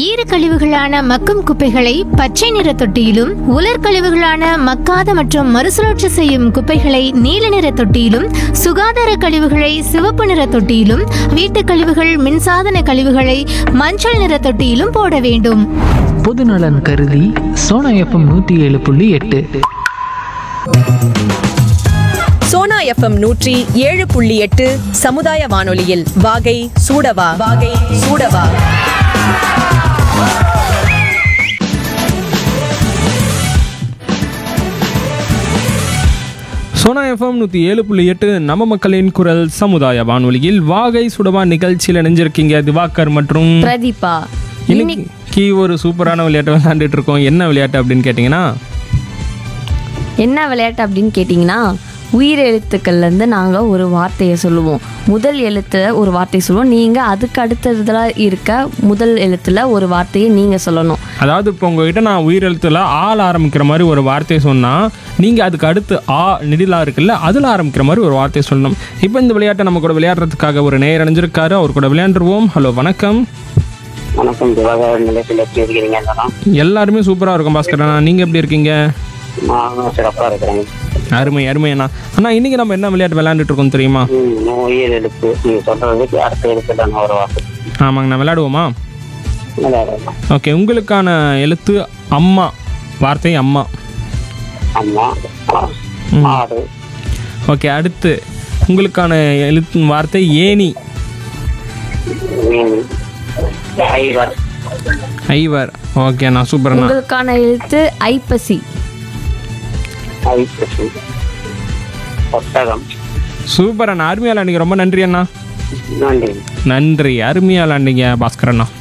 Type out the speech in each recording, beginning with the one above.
ஈரக்கழிவுகளான மக்கும் குப்பைகளை பச்சை நிற தொட்டியிலும் உலர் கழிவுகளான மக்காத மற்றும் மறுசுழற்சி செய்யும் குப்பைகளை நீல நிற தொட்டியிலும் சுகாதார கழிவுகளை சிவப்பு நிற தொட்டியிலும் வீட்டுக் கழிவுகள் மின்சாதன கழிவுகளை மஞ்சள் நிற தொட்டியிலும் போட வேண்டும் பொதுநலன் கருதி சோனா எஃப்எம் நூற்றி ஏழு புள்ளி எட்டு சோனா எஃப்எம் நூற்றி ஏழு புள்ளி எட்டு சமுதாய வானொலியில் வாகை சூடவா வாகை சூடவா சோனா எஃப்எம் நூற்றி ஏழு புள்ளி எட்டு நம்ம மக்களின் குரல் சமுதாய வானொலியில் வாகை சுடவா நிகழ்ச்சியில் இணைஞ்சிருக்கீங்க திவாகர் மற்றும் பிரதீபா இன்னைக்கு ஒரு சூப்பரான விளையாட்டு விளையாண்டுட்டு இருக்கோம் என்ன விளையாட்டு அப்படின்னு கேட்டிங்கன்னா என்ன விளையாட்டு அப்படின்னு கேட்டிங்கன்னா உயிர் எழுத்துக்கள்லேருந்து நாங்கள் ஒரு வார்த்தையை சொல்லுவோம் முதல் எழுத்துல ஒரு வார்த்தை சொல்லுவோம் நீங்கள் அதுக்கு அடுத்ததுல இருக்க முதல் எழுத்துல ஒரு வார்த்தையை நீங்கள் சொல்லணும் அதாவது இப்போ உங்ககிட்ட நான் உயிரெழுத்துல ஆள் ஆரம்பிக்கிற மாதிரி ஒரு வார்த்தையை சொன்னால் நீங்கள் அதுக்கு அடுத்து ஆ நெடிலா இருக்குல்ல அதில் ஆரம்பிக்கிற மாதிரி ஒரு வார்த்தையை சொல்லணும் இப்போ இந்த விளையாட்டை நம்ம கூட விளையாடுறதுக்காக ஒரு நேர் அணிஞ்சிருக்காரு அவர் கூட விளையாண்டுருவோம் ஹலோ வணக்கம் வணக்கம் திவாகர் நிலையத்தில் எப்படி இருக்கிறீங்க எல்லாரும் எல்லாருமே சூப்பராக இருக்கும் பாஸ்கர் அண்ணா நீங்கள் எப்படி இருக்கீங்க நான் சிறப்பாக இருக்கிறேன் அருமை அருமை அண்ணா அண்ணா இன்னைக்கு நம்ம என்ன விளையாட்டு விளையாண்டுட்டு இருக்கோம் தெரியுமா ம், உயிர் எழுப்பு நீங்கள் சொல்கிறதுக்கு அடுத்த எழுத்துல நான் ஒரு வார்த்தை ஆமாங்க நான் விளையாடுவோமா விளையாடலாம் ஓகே உங்களுக்கான எழுத்து அம்மா வார்த்தை அம்மா அம்மா ஆடு ஓகே அடுத்து உங்களுக்கான எழுத்து வார்த்தை ஏணி மீன் ஐவர் ஐவர் ஓகே நான் சூப்பர்ண்ணா உங்களுக்கான எழுத்து ஐப்பசி ஐப்பசி ஒட்டகம் சூப்பர் அண்ணா அருமையாக விளாண்டிங்க ரொம்ப நன்றி அண்ணா நன்றி நன்றி அருமையாக விளாண்டிங்க பாஸ்கர் அண்ணா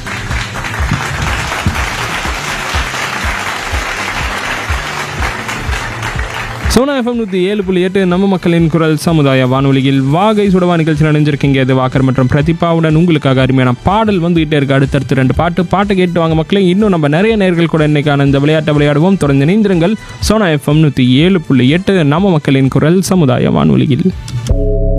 சோனா எஃப்எம் நூற்றி ஏழு புள்ளி எட்டு நம்ம மக்களின் குரல் சமுதாய வானொலியில் வாகை சுடவா நிகழ்ச்சியில் அணிஞ்சிருக்கீங்க இது வாக்கர் மற்றும் பிரதிபாவுடன் உங்களுக்காக அருமையான பாடல் வந்துகிட்டே இருக்கு அடுத்தடுத்து ரெண்டு பாட்டு பாட்டு கேட்டு வாங்க மக்களே இன்னும் நம்ம நிறைய நேர்கள் கூட இன்னைக்கான இந்த விளையாட்டை விளையாடுவோம் தொடர்ந்து இணைந்திருங்கள் சோனா எஃப்எம் நூற்றி ஏழு புள்ளி எட்டு நம்ம மக்களின் குரல் சமுதாய வானொலியில்